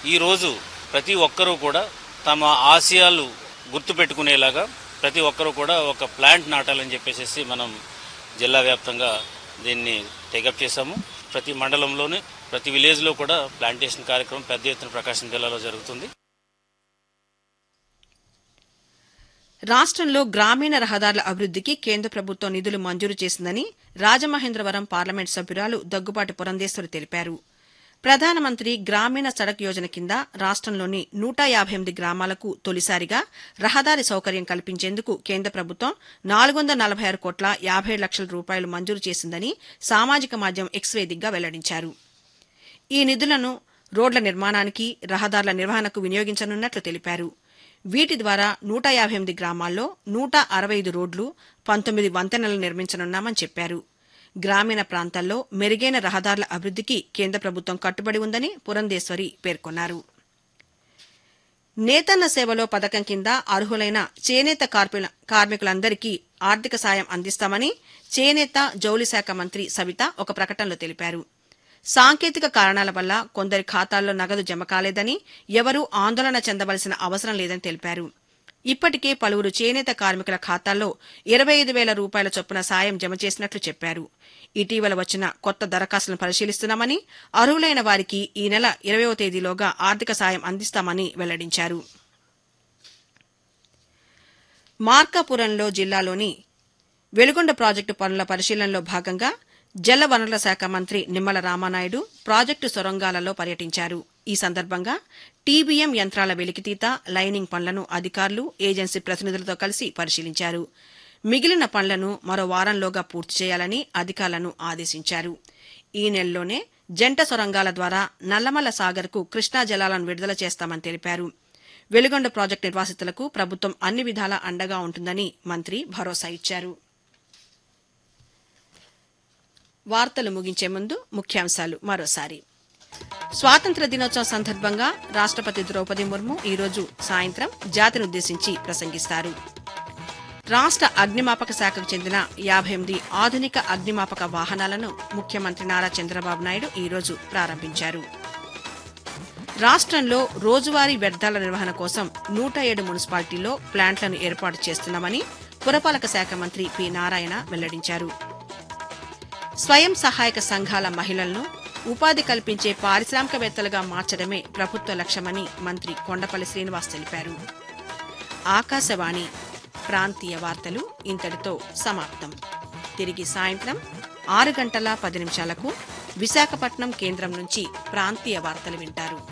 ఈరోజు ప్రతి ఒక్కరూ కూడా తమ ఆశయాలు గుర్తుపెట్టుకునేలాగా ప్రతి ఒక్కరూ కూడా ఒక ప్లాంట్ నాటాలని చెప్పేసి మనం జిల్లా వ్యాప్తంగా దీన్ని టేకప్ చేశాము ప్రతి మండలంలోనే ప్రతి విలేజ్లో కూడా ప్లాంటేషన్ కార్యక్రమం పెద్ద ఎత్తున ప్రకాశం జిల్లాలో జరుగుతుంది రాష్ట్రంలో గ్రామీణ రహదారుల అభివృద్ధికి కేంద్ర ప్రభుత్వం నిధులు మంజూరు చేసిందని రాజమహేంద్రవరం పార్లమెంట్ సభ్యురాలు దగ్గుబాటి పురంధేశ్వరి తెలిపారు ప్రధానమంత్రి గ్రామీణ సడక్ యోజన కింద రాష్ట్రంలోని నూట యాభై ఎనిమిది గ్రామాలకు తొలిసారిగా రహదారి సౌకర్యం కల్పించేందుకు కేంద్ర ప్రభుత్వం నాలుగు వందల నలభై ఆరు కోట్ల యాభై ఏడు లక్షల రూపాయలు మంజూరు చేసిందని సామాజిక మాధ్యమం ఎక్స్ వేదికగా వెల్లడించారు ఈ నిధులను రోడ్ల నిర్మాణానికి రహదారుల నిర్వహణకు వినియోగించనున్నట్లు తెలిపారు వీటి ద్వారా నూట యాభై ఎనిమిది గ్రామాల్లో నూట అరవై ఐదు రోడ్లు పంతొమ్మిది వంతెనలు నిర్మించనున్నామని చెప్పారు గ్రామీణ ప్రాంతాల్లో మెరుగైన రహదారుల అభివృద్ధికి కేంద్ర ప్రభుత్వం కట్టుబడి ఉందని పురంధేశ్వరి పేర్కొన్నారు నేతన్న సేవలో పథకం కింద అర్హులైన చేనేత కార్మికుల కార్మికులందరికీ ఆర్థిక సాయం అందిస్తామని చేనేత జౌళి శాఖ మంత్రి సవిత ఒక ప్రకటనలో తెలిపారు సాంకేతిక కారణాల వల్ల కొందరి ఖాతాల్లో నగదు జమ కాలేదని ఎవరూ ఆందోళన చెందవలసిన అవసరం లేదని తెలిపారు ఇప్పటికే పలువురు చేనేత కార్మికుల ఖాతాల్లో ఇరవై ఐదు వేల రూపాయల చొప్పున సాయం జమ చేసినట్లు చెప్పారు ఇటీవల వచ్చిన కొత్త దరఖాస్తులను పరిశీలిస్తున్నామని అర్హులైన వారికి ఈ నెల ఇరవయో తేదీలోగా ఆర్థిక సాయం అందిస్తామని వెల్లడించారు మార్కాపురంలో జిల్లాలోని వెలుగొండ ప్రాజెక్టు పనుల పరిశీలనలో భాగంగా జల వనరుల శాఖ మంత్రి నిమ్మల రామానాయుడు ప్రాజెక్టు సొరంగాలలో పర్యటించారు ఈ సందర్భంగా టీబీఎం యంత్రాల వెలికితీత లైనింగ్ పనులను అధికారులు ఏజెన్సీ ప్రతినిధులతో కలిసి పరిశీలించారు మిగిలిన పనులను మరో వారంలోగా పూర్తి చేయాలని అధికారులను ఆదేశించారు ఈ నెలలోనే జంట సొరంగాల ద్వారా నల్లమల్ల సాగర్కు కృష్ణా జలాలను విడుదల చేస్తామని తెలిపారు వెలుగొండ ప్రాజెక్టు నిర్వాసితులకు ప్రభుత్వం అన్ని విధాలా అండగా ఉంటుందని మంత్రి భరోసా ఇచ్చారు వార్తలు ముగించే ముందు ముఖ్యాంశాలు మరోసారి స్వాతంత్ర దినోత్సవం సందర్భంగా రాష్ట్రపతి ద్రౌపది ముర్ము ఈరోజు సాయంత్రం జాతినుద్దేశించి ప్రసంగిస్తారు రాష్ట్ర అగ్నిమాపక శాఖకు చెందిన యాభై ఎనిమిది ఆధునిక అగ్నిమాపక వాహనాలను ముఖ్యమంత్రి నారా చంద్రబాబు నాయుడు ఈరోజు ప్రారంభించారు రాష్ట్రంలో రోజువారీ వ్యర్థాల నిర్వహణ కోసం నూట ఏడు మున్సిపాలిటీల్లో ప్లాంట్లను ఏర్పాటు చేస్తున్నామని పురపాలక శాఖ మంత్రి పి నారాయణ వెల్లడించారు స్వయం సహాయక సంఘాల మహిళలను ఉపాధి కల్పించే పారిశ్రామికవేత్తలుగా మార్చడమే ప్రభుత్వ లక్ష్యమని మంత్రి కొండపల్లి శ్రీనివాస్ తెలిపారు ఆకాశవాణి ప్రాంతీయ వార్తలు ఇంతటితో సమాప్తం తిరిగి సాయంత్రం ఆరు గంటల పది నిమిషాలకు విశాఖపట్నం కేంద్రం నుంచి ప్రాంతీయ వార్తలు వింటారు